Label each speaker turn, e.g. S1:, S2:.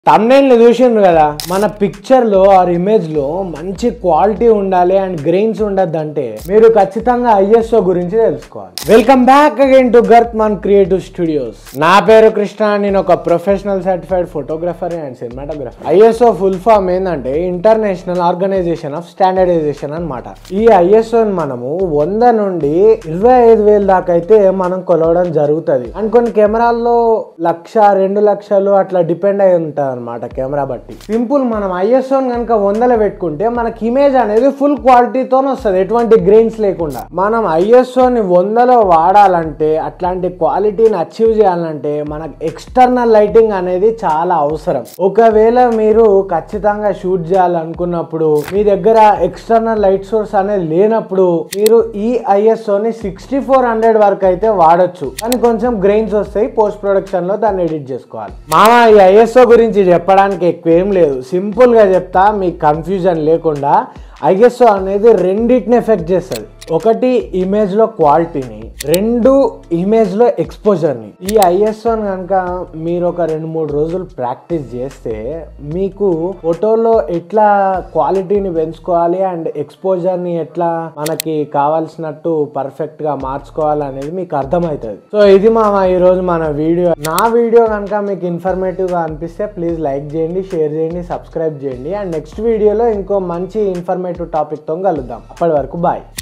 S1: thumbnail చూసిండ్రు కదా మన పిక్చర్ లో ఆర్ ఇమేజ్ లో మంచి క్వాలిటీ ఉండాలి అండ్ గ్రెయిన్స్ ఉండద్దంటే మీరు ఖచ్చితంగా ఐఎస్ఓ గురించి తెలుసుకోవాలి వెల్కమ్ బ్యాక్ అగైన్ టు గర్త్ మన్ క్రియేటివ్ స్టూడియోస్ నా పేరు కృష్ణ నేను ఒక professional certified photographer and cinematographer ISO full form ఏంటంటే ఇంటర్నేషనల్ ఆర్గనైజేషన్ ఆఫ్ స్టాండర్డైజేషన్ అన్నమాట ఈ ఐఎస్ఓ మనము వంద నుండి ఇరవై ఐదు వేల దాకా అయితే మనం కొలవడం జరుగుతుంది అండ్ కొన్ని కెమెరాల్లో లక్ష రెండు లక్షలు అట్లా డిపెండ్ అయి ఉంటుంది అనమాట కెమెరా బట్టి సింపుల్ మనం ఐఎస్ఓ కనుక వందలు పెట్టుకుంటే మనకి ఇమేజ్ అనేది ఫుల్ క్వాలిటీతో వస్తుంది ఎటువంటి గ్రెయిన్స్ లేకుండా మనం ఐఎస్ఓని వందలో వాడాలంటే అట్లాంటి క్వాలిటీని అచీవ్ చేయాలంటే మనకు ఎక్స్టర్నల్ లైటింగ్ అనేది చాలా అవసరం ఒకవేళ మీరు ఖచ్చితంగా షూట్ చేయాలనుకున్నప్పుడు మీ దగ్గర ఎక్స్టర్నల్ లైట్ సోర్స్ అనేది లేనప్పుడు మీరు ఈ ఐఎస్ఓని సిక్స్టీ ఫోర్ హండ్రెడ్ వరకు అయితే వాడొచ్చు కానీ కొంచెం గ్రెయిన్స్ వస్తాయి పోస్ట్ ప్రొడక్షన్ లో దాన్ని ఎడిట్ చేసుకోవాలి మామ ఈ ఐఎస్ఓ గురించి చెప్పడానికి ఎక్కువ ఏం లేదు సింపుల్ గా చెప్తా మీకు కన్ఫ్యూజన్ లేకుండా ఐఎస్ఓ అనేది రెండింటిని ఎఫెక్ట్ చేస్తుంది ఒకటి ఇమేజ్ లో క్వాలిటీని రెండు ఇమేజ్ లో ఎక్స్పోజర్ని ఈ ఐఎస్ఓని కనుక మీరు ఒక రెండు మూడు రోజులు ప్రాక్టీస్ చేస్తే మీకు ఫోటోలో ఎట్లా క్వాలిటీని పెంచుకోవాలి అండ్ ఎక్స్పోజర్ని ఎట్లా మనకి కావాల్సినట్టు పర్ఫెక్ట్ గా మార్చుకోవాలి అనేది మీకు అర్థమవుతుంది సో ఇది మా ఈ రోజు మన వీడియో నా వీడియో కనుక మీకు ఇన్ఫర్మేటివ్ గా అనిపిస్తే ప్లీజ్ లైక్ చేయండి షేర్ చేయండి సబ్స్క్రైబ్ చేయండి అండ్ నెక్స్ట్ వీడియోలో ఇంకో మంచి ఇన్ఫర్మేటివ్ టాపిక్ తో కలుద్దాం అప్పటి వరకు బాయ్